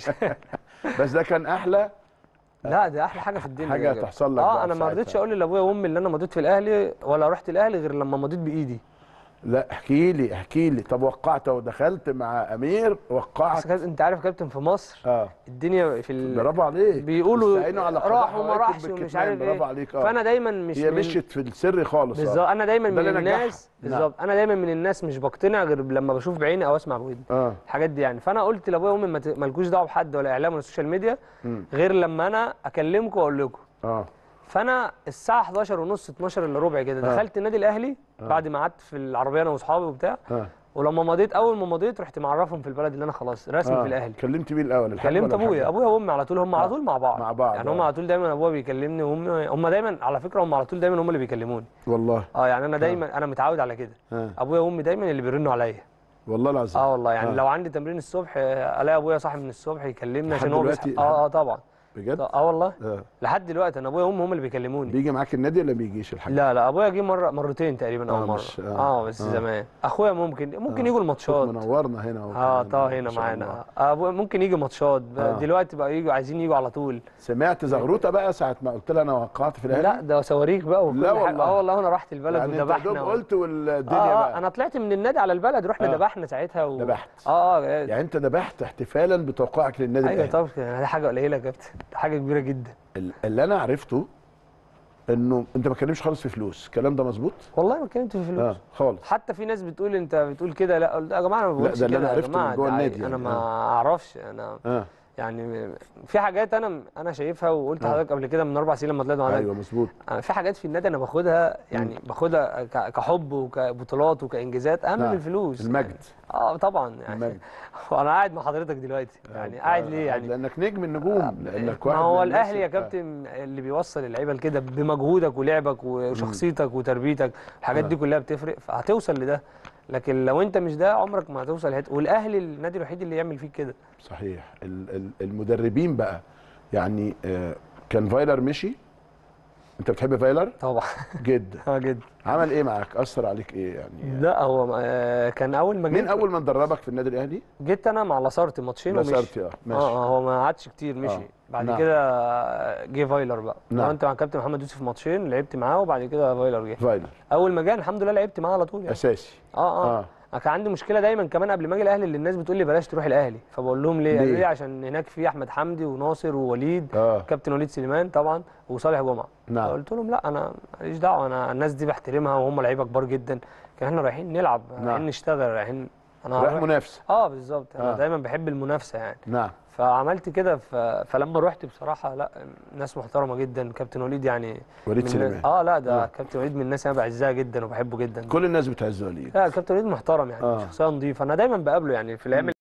بس ده كان احلى لا ده احلى حاجه في الدنيا حاجة دي يا جدع. تحصل لك اه بقى انا في ما رضيتش ساعتها. اقول لابويا وامي ان انا مضيت في الاهلي ولا رحت الاهلي غير لما مضيت بايدي لا احكي لي احكي لي طب وقعت ودخلت مع امير بس وقعت كابتن- انت عارف يا كابتن في مصر اه الدنيا في ال... برافو عليك بيقولوا استعينوا على راح قضاء وما حوائجكم راحش ومش بالكتمان. عارف برافو ايه عليك اه فانا دايما مش هي من- مشيت في السر خالص آه. بالظبط انا دايما ده من اللي نجحها. الناس نعم. بالظبط انا دايما من الناس مش بقتنع غير لما بشوف بعيني او اسمع بودني اه الحاجات دي يعني فانا قلت لابويا وامي ما ت- مالكوش دعوه بحد ولا اعلام ولا سوشيال ميديا مم. غير لما انا اكلمكم واقول لكم اه فانا الساعه 11 ونص 12 الا ربع كده آه. دخلت النادي الاهلي بعد ما قعدت في العربيه انا واصحابي وبتاع اه ولما مضيت اول ما مضيت رحت معرفهم في البلد اللي انا خلاص رسمي آه. في الاهلي كلمت مين الاول الحاج كلمت ولا ابويا الحاجة؟ ابويا وامي على طول هم على آه. طول مع بعض مع بعض، يعني آه. هم على طول دايما ابويا بيكلمني وامي هم دايما على فكره هم على طول دايما هم اللي بيكلموني والله اه يعني انا دايما انا متعود على كده آه. ابويا وامي دايما اللي بيرنوا عليا والله العظيم اه والله يعني آه. لو عندي تمرين الصبح آه، الاقي ابويا صاحي من الصبح يكلمني لحد عشان هو دلوقتي؟ بيصحى اه اه طبعا بجد اه والله اه لحد دلوقتي انا ابويا وامي هم اللي بيكلموني بيجي معاك النادي ولا بيجيش الحاج لا لا ابويا جه مره مرتين تقريبا آه، اول مره مش- آه، اه بس آه. زمان اخويا ممكن ممكن آه. يجوا شوف الماتشات منورنا هنا اهو اه كمان، طه ما هنا شاء الله. معانا ابويا ممكن يجي ماتشات ب- آه. دلوقتي بقى يجوا عايزين يجوا على طول سمعت زغروطه بقى ساعه ما قلت لها انا وقعت في الاهلي لا ده صواريخ بقى وكل لا حاجة. والله. اه والله انا رحت البلد يعني انت يا دوب وذبحنا و- قلت والدنيا آه, بقى اه انا طلعت من النادي على البلد رحنا آه. ذبحنا ساعتها و... ذبحت. اه اه يعني انت ذبحت احتفالا بتوقعك للنادي ايوه الاهلي طبعا دي حاجه قليله يا كابتن دي حاجه كبيره جدا ال- اللي انا عرفته انه انت ما بتكلمش خالص في فلوس الكلام ده مظبوط والله ما اتكلمت في فلوس اه خالص حتى في ناس بتقول انت بتقول كده لا قلت يا جماعه انا ما بقولش ده اللي كده أنا يا عرفته جماعه من جوه ده النادي عادي. انا يعني. ما آه. اعرفش انا اه يعني في حاجات انا انا شايفها وقلت آه. لحضرتك قبل كده من اربع سنين لما طلعت مع ايوه مظبوط أنا في حاجات في النادي انا باخدها يعني باخدها ك- كحب وكبطولات وكانجازات اهم نعم. من الفلوس المجد يعني. اه طبعا يعني المجد. وانا قاعد مع حضرتك دلوقتي يعني قاعد ليه يعني لانك نجم النجوم لانك ما واحد هو من الناس الاهلي يا ال- كابتن اللي بيوصل اللعيبه لكده بمجهودك ولعبك وشخصيتك وتربيتك الحاجات دي كلها بتفرق فهتوصل لده لكن لو انت مش ده عمرك ما هتوصل لحته والاهلي النادي الوحيد اللي يعمل فيك كده صحيح ال- ال- المدربين بقى يعني آه، كان فايلر مشي انت بتحب فايلر طبعا جدا اه جدا عمل ايه معاك اثر عليك ايه يعني لا هو آه، كان اول ما مين جيت اول ما ندربك في النادي الاهلي جيت انا مع لاسارتي ماتشين ومشي لاسارتي اه ماشي اه اه هو ما قعدش كتير مشي آه. بعد نعم. كده آه، جه فايلر بقى نعم. لو انت مع كابتن محمد يوسف ماتشين لعبت معاه وبعد كده فايلر جه فايلر اول ما جه الحمد لله لعبت معاه على طول يعني اساسي اه اه, اه آه. كان عندي مشكله دايما كمان قبل ما اجي الاهلي اللي الناس بتقول لي بلاش تروح الاهلي فبقول لهم ليه؟ قالوا ليه؟ لي عشان هناك في احمد حمدي وناصر ووليد اه كابتن وليد سليمان طبعا وصالح جمعه نعم. قلت لهم لا انا ماليش دعوه انا الناس دي بحترمها وهم لعيبه كبار جدا كان احنا رايحين نلعب نعم. رايحين نشتغل رايحين انا رايح هروح- منافسه اه بالظبط انا آه. دايما بحب المنافسه يعني نعم فعملت كده ف... فلما رحت بصراحه لا ناس محترمه جدا كابتن وليد يعني وليد من سليمان الناس- اه لا ده آه. كابتن وليد من الناس انا بعزها جدا وبحبه جدا كل الناس بتعز وليد لا كابتن وليد محترم يعني آه. شخصيه نظيفه انا دايما بقابله يعني في الايام